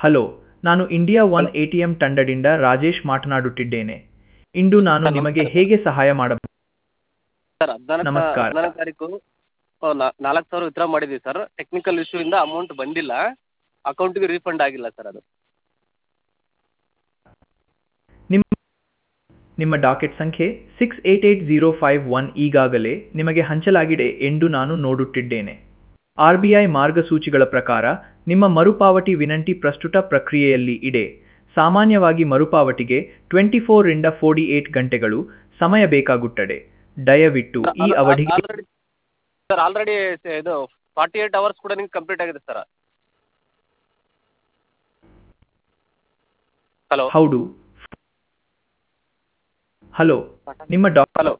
Hello ನಾನು India one A T M ತಂಡದಿಂದ ರಾಜೇಶ್ ಮಾತನಾಡುತ್ತಿದ್ದೇನೆ ಇಂದು ನಾನು ನಿಮಗೆ ಹೇಗೆ ಸಹಾಯ ಮಾಡಬಹುದು ಸರ್ ಹದಿನಾಲ್ಕು ನಮಸ್ಕಾರ. ಹದಿನಾಲ್ಕು ತಾರೀಕು ಆ, ನಾ- ನಾಲ್ಕು ಸಾವಿರ ವಿತ್ಡ್ರಾ ಮಾಡಿದ್ದೀವಿ ಸರ್ ಟೆಕ್ನಿಕಲ್ ಇಶ್ಯೂಯಿಂದ ಅಮೌಂಟ್ ಬಂದಿಲ್ಲ ಅಕೌಂಟಿಗೆ ರೀಫಂಡ್ ಆಗಿಲ್ಲ ಸರ್ ಅದು ನಿಮ್ಮ ನಿಮ್ಮ ಡಾಕೆಟ್ ಸಂಖ್ಯೆ six eight eight zero five one ಈಗಾಗಲೇ ನಿಮಗೆ ಹಂಚಲಾಗಿದೆ ಎಂದು ನಾನು ನೋಡುತ್ತಿದ್ದೇನೆ ಆರ್ ಬಿ ಐ ಮಾರ್ಗಸೂಚಿಗಳ ಪ್ರಕಾರ ನಿಮ್ಮ ಮರುಪಾವತಿ ವಿನಂತಿ ಪ್ರಸ್ತುತ ಪ್ರಕ್ರಿಯೆಯಲ್ಲಿ ಇದೆ ಸಾಮಾನ್ಯವಾಗಿ ಮರುಪಾವತಿಗೆ ಟ್ವೆಂಟಿ ಫೋರಿಂದ ಫೋರ್ಟಿ ಏಟ್ ಗಂಟೆಗಳು ಸಮಯ ಬೇಕಾಗುತ್ತದೆ ದಯವಿಟ್ಟು ಈ ಅವಧಿಗೆ ಆಲ್ರೆಡಿ ಸರ್ ಆಲ್ರೆಡಿ ಇದು ಫಾರ್ಟಿ ಏಟ್ ಅವರ್ಸ್ ಕೂಡ ನಿಮ್ಗೆ ಕಂಪ್ಲೀಟ್ ಆಗಿದೆ ಸರ್ ಹಲೋ ಹೌದು ಹಲೋ ನಿಮ್ಮ ಡಾ ಹಲೋ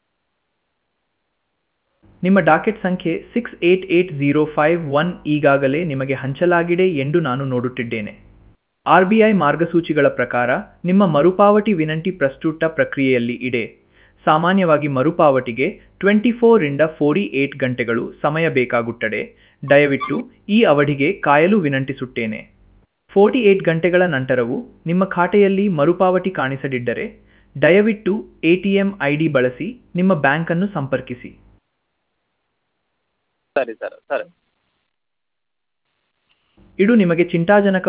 ನಿಮ್ಮ ಡಾಕೆಟ್ ಸಂಖ್ಯೆ six eight eight zero five one ಈಗಾಗಲೇ ನಿಮಗೆ ಹಂಚಲಾಗಿದೆ ಎಂದು ನಾನು ನೋಡುತ್ತಿದ್ದೇನೆ ಆರ್ ಬಿ ಐ ಮಾರ್ಗಸೂಚಿಗಳ ಪ್ರಕಾರ ನಿಮ್ಮ ಮರುಪಾವತಿ ವಿನಂತಿ ಪ್ರಸ್ತುತ ಪ್ರಕ್ರಿಯೆಯಲ್ಲಿ ಇದೆ ಸಾಮಾನ್ಯವಾಗಿ ಮರುಪಾವತಿಗೆ ಟ್ವೆಂಟಿ ಫೋರಿಂದ ಫೋರ್ಟಿ ಏಟ್ ಗಂಟೆಗಳು ಸಮಯ ಬೇಕಾಗುತ್ತದೆ ದಯವಿಟ್ಟು ಈ ಅವಧಿಗೆ ಕಾಯಲು ವಿನಂತಿಸುತ್ತೇನೆ ಫೋರ್ಟಿ ಏಟ್ ಗಂಟೆಗಳ ನಂತರವೂ ನಿಮ್ಮ ಖಾತೆಯಲ್ಲಿ ಮರುಪಾವತಿ ಕಾಣಿಸದಿದ್ದರೆ ದಯವಿಟ್ಟು A T M I D ಬಳಸಿ ನಿಮ್ಮ ಬ್ಯಾಂಕನ್ನು ಸಂಪರ್ಕಿಸಿ ಸರಿ ಸರ್ ಸರಿ ಇದು ನಿಮಗೆ ಚಿಂತಾಜನಕ